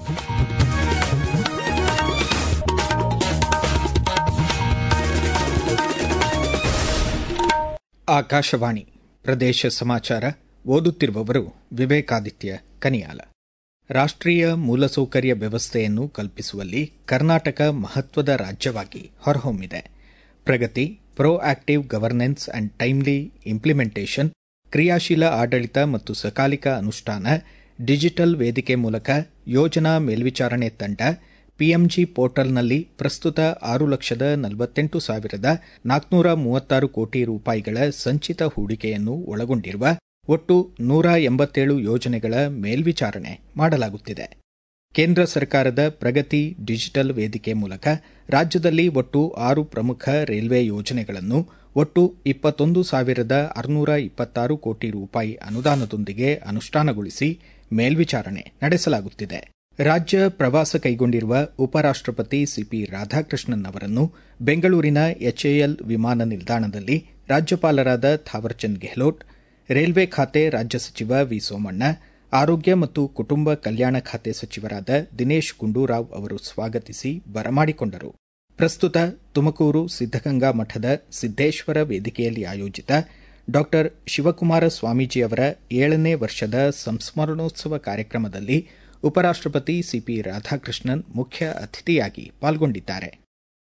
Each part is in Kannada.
ಆಕಾಶವಾಣಿ ಪ್ರದೇಶ ಸಮಾಚಾರ ಓದುತ್ತಿರುವವರು ವಿವೇಕಾದಿತ್ಯ ಕನಿಯಾಲ ರಾಷ್ಟ್ರೀಯ ಮೂಲಸೌಕರ್ಯ ವ್ಯವಸ್ಥೆಯನ್ನು ಕಲ್ಪಿಸುವಲ್ಲಿ ಕರ್ನಾಟಕ ಮಹತ್ವದ ರಾಜ್ಯವಾಗಿ ಹೊರಹೊಮ್ಮಿದೆ Pragati proactive governance and timely implementation ಕ್ರಿಯಾಶೀಲ ಆಡಳಿತ ಮತ್ತು ಸಕಾಲಿಕ ಅನುಷ್ಠಾನ ಡಿಜಿಟಲ್ ವೇದಿಕೆ ಮೂಲಕ ಯೋಜನಾ ಮೇಲ್ವಿಚಾರಣೆ ತಂಡ ಪಿಎಂಜಿ ಪೋರ್ಟಲ್ನಲ್ಲಿ ಪ್ರಸ್ತುತ ಆರು ಲಕ್ಷದ ನಲವತ್ತೆಂಟು ಸಾವಿರದ ನಾಲ್ಕುನೂರ ಮೂವತ್ತಾರು ಕೋಟಿ ರೂಪಾಯಿಗಳ ಸಂಚಿತ ಹೂಡಿಕೆಯನ್ನು ಒಳಗೊಂಡಿರುವ ಒಟ್ಟು ನೂರ ಎಂಬತ್ತೇಳು ಯೋಜನೆಗಳ ಮೇಲ್ವಿಚಾರಣೆ ಮಾಡಲಾಗುತ್ತಿದೆ ಕೇಂದ್ರ ಸರ್ಕಾರದ ಪ್ರಗತಿ ಡಿಜಿಟಲ್ ವೇದಿಕೆ ಮೂಲಕ ರಾಜ್ಯದಲ್ಲಿ ಒಟ್ಟು ಆರು ಪ್ರಮುಖ ರೈಲ್ವೆ ಯೋಜನೆಗಳನ್ನು ಒಟ್ಟು ಇಪ್ಪತ್ತೊಂದು ಸಾವಿರದ ಆರುನೂರ ಇಪ್ಪತ್ತಾರು ಕೋಟಿ ರೂಪಾಯಿ ಅನುದಾನದೊಂದಿಗೆ ಅನುಷ್ಠಾನಗೊಳಿಸಿ ಮೇಲ್ವಿಚಾರಣೆ ನಡೆಸಲಾಗುತ್ತಿದೆ ರಾಜ್ಯ ಪ್ರವಾಸ ಕೈಗೊಂಡಿರುವ ಉಪರಾಷ್ಟಪತಿ ಸಿಪಿ ರಾಧಾಕೃಷ್ಣನ್ ಅವರನ್ನು ಬೆಂಗಳೂರಿನ ಎಚ್ಎಎಲ್ ವಿಮಾನ ನಿಲ್ದಾಣದಲ್ಲಿ ರಾಜ್ಯಪಾಲರಾದ ಥಾವರ್ಚಂದ್ ಗೆಹ್ಲೋಟ್ ರೈಲ್ವೆ ಖಾತೆ ರಾಜ್ಯ ಸಚಿವ ವಿ ಸೋಮಣ್ಣ ಆರೋಗ್ಯ ಮತ್ತು ಕುಟುಂಬ ಕಲ್ಯಾಣ ಖಾತೆ ಸಚಿವರಾದ ದಿನೇಶ್ ಗುಂಡೂರಾವ್ ಅವರು ಸ್ವಾಗತಿಸಿ ಬರಮಾಡಿಕೊಂಡರು ಪ್ರಸ್ತುತ ತುಮಕೂರು ಸಿದ್ದಗಂಗಾ ಮಠದ ಸಿದ್ದೇಶ್ವರ ವೇದಿಕೆಯಲ್ಲಿ ಆಯೋಜಿತ ಡಾ ಶಿವಕುಮಾರ ಸ್ವಾಮೀಜಿ ಅವರ ಏಳನೇ ವರ್ಷದ ಸಂಸ್ಮರಣೋತ್ಸವ ಕಾರ್ಯಕ್ರಮದಲ್ಲಿ ಉಪರಾಷ್ಟಪತಿ ಸಿಪಿ ರಾಧಾಕೃಷ್ಣನ್ ಮುಖ್ಯ ಅತಿಥಿಯಾಗಿ ಪಾಲ್ಗೊಂಡಿದ್ದಾರೆ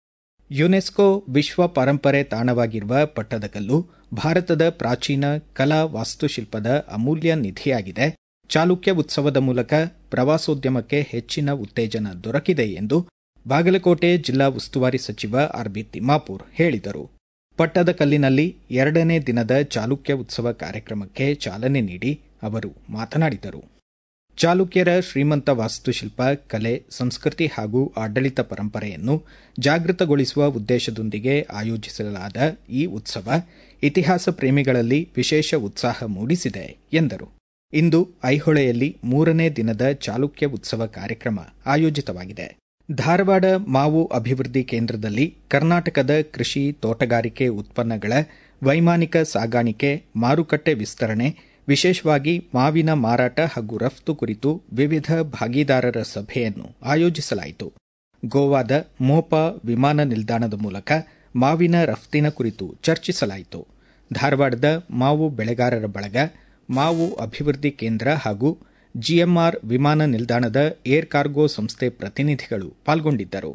ಯುನೆಸ್ಕೋ ವಿಶ್ವ ಪರಂಪರೆ ತಾಣವಾಗಿರುವ ಪಟ್ಟದಕಲ್ಲು ಭಾರತದ ಪ್ರಾಚೀನ ಕಲಾ ವಾಸ್ತುಶಿಲ್ಪದ ಅಮೂಲ್ಯ ನಿಧಿಯಾಗಿದೆ ಚಾಲುಕ್ಯ ಉತ್ಸವದ ಮೂಲಕ ಪ್ರವಾಸೋದ್ಯಮಕ್ಕೆ ಹೆಚ್ಚಿನ ಉತ್ತೇಜನ ದೊರಕಿದೆ ಎಂದು ಬಾಗಲಕೋಟೆ ಜಿಲ್ಲಾ ಉಸ್ತುವಾರಿ ಸಚಿವ ಆರ್ಬಿ ತಿಮ್ಮಾಪುರ್ ಹೇಳಿದರು ಪಟ್ಟದಕಲ್ಲಿನಲ್ಲಿ ಎರಡನೇ ದಿನದ ಚಾಲುಕ್ಯ ಉತ್ಸವ ಕಾರ್ಯಕ್ರಮಕ್ಕೆ ಚಾಲನೆ ನೀಡಿ ಅವರು ಮಾತನಾಡಿದರು ಚಾಲುಕ್ಯರ ಶ್ರೀಮಂತ ವಾಸ್ತುಶಿಲ್ಪ ಕಲೆ ಸಂಸ್ಕೃತಿ ಹಾಗೂ ಆಡಳಿತ ಪರಂಪರೆಯನ್ನು ಜಾಗೃತಗೊಳಿಸುವ ಉದ್ದೇಶದೊಂದಿಗೆ ಆಯೋಜಿಸಲಾದ ಈ ಉತ್ಸವ ಇತಿಹಾಸ ಪ್ರೇಮಿಗಳಲ್ಲಿ ವಿಶೇಷ ಉತ್ಸಾಹ ಮೂಡಿಸಿದೆ ಎಂದರು ಇಂದು ಐಹೊಳೆಯಲ್ಲಿ ಮೂರನೇ ದಿನದ ಚಾಲುಕ್ಯ ಉತ್ಸವ ಕಾರ್ಯಕ್ರಮ ಆಯೋಜಿತವಾಗಿದೆ ಧಾರವಾಡ ಮಾವು ಅಭಿವೃದ್ಧಿ ಕೇಂದ್ರದಲ್ಲಿ ಕರ್ನಾಟಕದ ಕೃಷಿ ತೋಟಗಾರಿಕೆ ಉತ್ಪನ್ನಗಳ ವೈಮಾನಿಕ ಸಾಗಾಣಿಕೆ ಮಾರುಕಟ್ಟೆ ವಿಸ್ತರಣೆ ವಿಶೇಷವಾಗಿ ಮಾವಿನ ಮಾರಾಟ ಹಾಗೂ ರಫ್ತು ಕುರಿತು ವಿವಿಧ ಭಾಗಿದಾರರ ಸಭೆಯನ್ನು ಆಯೋಜಿಸಲಾಯಿತು ಗೋವಾದ ಮೋಪಾ ವಿಮಾನ ನಿಲ್ದಾಣದ ಮೂಲಕ ಮಾವಿನ ರಫ್ತಿನ ಕುರಿತು ಚರ್ಚಿಸಲಾಯಿತು ಧಾರವಾಡದ ಮಾವು ಬೆಳೆಗಾರರ ಬಳಗ ಮಾವು ಅಭಿವೃದ್ಧಿ ಕೇಂದ್ರ ಹಾಗೂ ಜಿಎಂಆರ್ ವಿಮಾನ ನಿಲ್ದಾಣದ ಏರ್ ಕಾರ್ಗೋ ಸಂಸ್ಥೆ ಪ್ರತಿನಿಧಿಗಳು ಪಾಲ್ಗೊಂಡಿದ್ದರು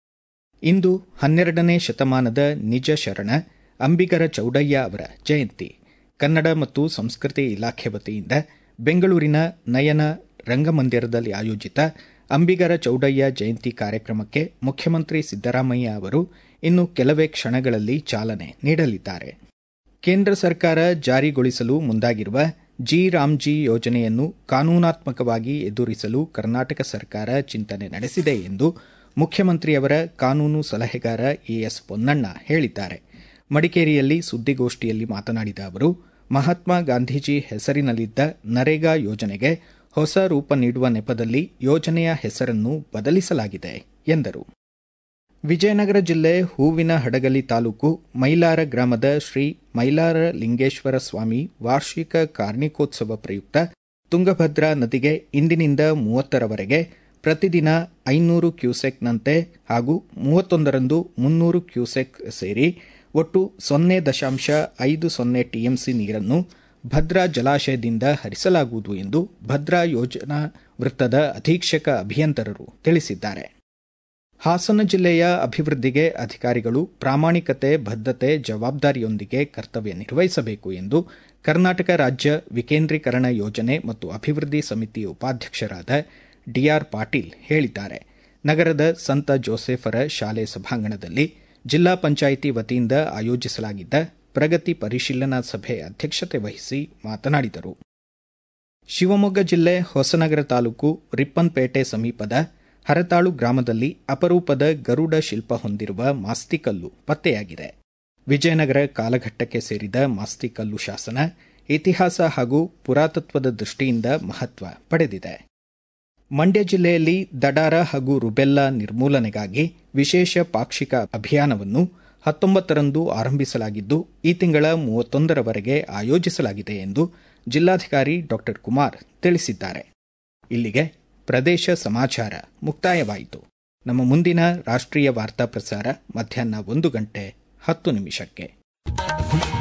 ಇಂದು ಹನ್ನೆರಡನೇ ಶತಮಾನದ ನಿಜ ಶರಣ ಅಂಬಿಗರ ಚೌಡಯ್ಯ ಅವರ ಜಯಂತಿ ಕನ್ನಡ ಮತ್ತು ಸಂಸ್ಕೃತಿ ಇಲಾಖೆ ವತಿಯಿಂದ ಬೆಂಗಳೂರಿನ ನಯನ ರಂಗಮಂದಿರದಲ್ಲಿ ಆಯೋಜಿತ ಅಂಬಿಗರ ಚೌಡಯ್ಯ ಜಯಂತಿ ಕಾರ್ಯಕ್ರಮಕ್ಕೆ ಮುಖ್ಯಮಂತ್ರಿ ಸಿದ್ದರಾಮಯ್ಯ ಅವರು ಇನ್ನು ಕೆಲವೇ ಕ್ಷಣಗಳಲ್ಲಿ ಚಾಲನೆ ನೀಡಲಿದ್ದಾರೆ ಕೇಂದ್ರ ಸರ್ಕಾರ ಜಾರಿಗೊಳಿಸಲು ಮುಂದಾಗಿರುವ ಜಿ ರಾಮ್ಜಿ ಯೋಜನೆಯನ್ನು ಕಾನೂನಾತ್ಮಕವಾಗಿ ಎದುರಿಸಲು ಕರ್ನಾಟಕ ಸರ್ಕಾರ ಚಿಂತನೆ ನಡೆಸಿದೆ ಎಂದು ಮುಖ್ಯಮಂತ್ರಿಯವರ ಕಾನೂನು ಸಲಹೆಗಾರ ಎಎಸ್ ಪೊನ್ನಣ್ಣ ಹೇಳಿದ್ದಾರೆ ಮಡಿಕೇರಿಯಲ್ಲಿ ಸುದ್ದಿಗೋಷ್ಠಿಯಲ್ಲಿ ಮಾತನಾಡಿದ ಅವರು ಮಹಾತ್ಮ ಗಾಂಧೀಜಿ ಹೆಸರಿನಲ್ಲಿದ್ದ ನರೇಗಾ ಯೋಜನೆಗೆ ಹೊಸ ರೂಪ ನೀಡುವ ನೆಪದಲ್ಲಿ ಯೋಜನೆಯ ಹೆಸರನ್ನು ಬದಲಿಸಲಾಗಿದೆ ಎಂದರು ವಿಜಯನಗರ ಜಿಲ್ಲೆ ಹೂವಿನ ಹಡಗಲಿ ತಾಲೂಕು ಮೈಲಾರ ಗ್ರಾಮದ ಶ್ರೀ ಮೈಲಾರ ಲಿಂಗೇಶ್ವರ ಸ್ವಾಮಿ ವಾರ್ಷಿಕ ಕಾರ್ಣಿಕೋತ್ಸವ ಪ್ರಯುಕ್ತ ತುಂಗಭದ್ರಾ ನದಿಗೆ ಇಂದಿನಿಂದ ಮೂವತ್ತರವರೆಗೆ ಪ್ರತಿದಿನ ಐನೂರು ಕ್ಯೂಸೆಕ್ನಂತೆ ಹಾಗೂ ಮೂವತ್ತೊಂದರಂದು ಮುನ್ನೂರು ಕ್ಯೂಸೆಕ್ ಸೇರಿ ಒಟ್ಟು ಸೊನ್ನೆ ದಶಾಂಶ ಐದು ಸೊನ್ನೆ ಟಿಎಂಸಿ ನೀರನ್ನು ಭದ್ರಾ ಜಲಾಶಯದಿಂದ ಹರಿಸಲಾಗುವುದು ಎಂದು ಭದ್ರಾ ಯೋಜನಾ ವೃತ್ತದ ಅಧೀಕ್ಷಕ ಅಭಿಯಂತರರು ತಿಳಿಸಿದ್ದಾರೆ ಹಾಸನ ಜಿಲ್ಲೆಯ ಅಭಿವೃದ್ಧಿಗೆ ಅಧಿಕಾರಿಗಳು ಪ್ರಾಮಾಣಿಕತೆ ಬದ್ಧತೆ ಜವಾಬ್ದಾರಿಯೊಂದಿಗೆ ಕರ್ತವ್ಯ ನಿರ್ವಹಿಸಬೇಕು ಎಂದು ಕರ್ನಾಟಕ ರಾಜ್ಯ ವಿಕೇಂದ್ರೀಕರಣ ಯೋಜನೆ ಮತ್ತು ಅಭಿವೃದ್ಧಿ ಸಮಿತಿ ಉಪಾಧ್ಯಕ್ಷರಾದ ಡಿಆರ್ ಪಾಟೀಲ್ ಹೇಳಿದ್ದಾರೆ ನಗರದ ಸಂತ ಜೋಸೆಫರ ಶಾಲೆ ಸಭಾಂಗಣದಲ್ಲಿ ಜಿಲ್ಲಾ ಪಂಚಾಯಿತಿ ವತಿಯಿಂದ ಆಯೋಜಿಸಲಾಗಿದ್ದ ಪ್ರಗತಿ ಪರಿಶೀಲನಾ ಸಭೆ ಅಧ್ಯಕ್ಷತೆ ವಹಿಸಿ ಮಾತನಾಡಿದರು ಶಿವಮೊಗ್ಗ ಜಿಲ್ಲೆ ಹೊಸನಗರ ತಾಲೂಕು ರಿಪ್ಪನ್ಪೇಟೆ ಸಮೀಪದ ಹರತಾಳು ಗ್ರಾಮದಲ್ಲಿ ಅಪರೂಪದ ಗರುಡ ಶಿಲ್ಪ ಹೊಂದಿರುವ ಮಾಸ್ತಿಕಲ್ಲು ಪತ್ತೆಯಾಗಿದೆ ವಿಜಯನಗರ ಕಾಲಘಟ್ಟಕ್ಕೆ ಸೇರಿದ ಮಾಸ್ತಿಕಲ್ಲು ಶಾಸನ ಇತಿಹಾಸ ಹಾಗೂ ಪುರಾತತ್ವದ ದೃಷ್ಟಿಯಿಂದ ಮಹತ್ವ ಪಡೆದಿದೆ ಮಂಡ್ಯ ಜಿಲ್ಲೆಯಲ್ಲಿ ದಡಾರ ಹಾಗೂ ರುಬೆಲ್ಲಾ ನಿರ್ಮೂಲನೆಗಾಗಿ ವಿಶೇಷ ಪಾಕ್ಷಿಕ ಅಭಿಯಾನವನ್ನು ಹತ್ತೊಂಬತ್ತರಂದು ಆರಂಭಿಸಲಾಗಿದ್ದು ಈ ತಿಂಗಳ ಮೂವತ್ತೊಂದರವರೆಗೆ ಆಯೋಜಿಸಲಾಗಿದೆ ಎಂದು ಜಿಲ್ಲಾಧಿಕಾರಿ ಡಾ ಕುಮಾರ್ ತಿಳಿಸಿದ್ದಾರೆ ಇಲ್ಲಿಗೆ ಪ್ರದೇಶ ಸಮಾಚಾರ ಮುಕ್ತಾಯವಾಯಿತು ನಮ್ಮ ಮುಂದಿನ ರಾಷ್ಟ್ರೀಯ ವಾರ್ತಾ ಪ್ರಸಾರ ಮಧ್ಯಾಹ್ನ ಒಂದು ಗಂಟೆ ಹತ್ತು ನಿಮಿಷಕ್ಕೆ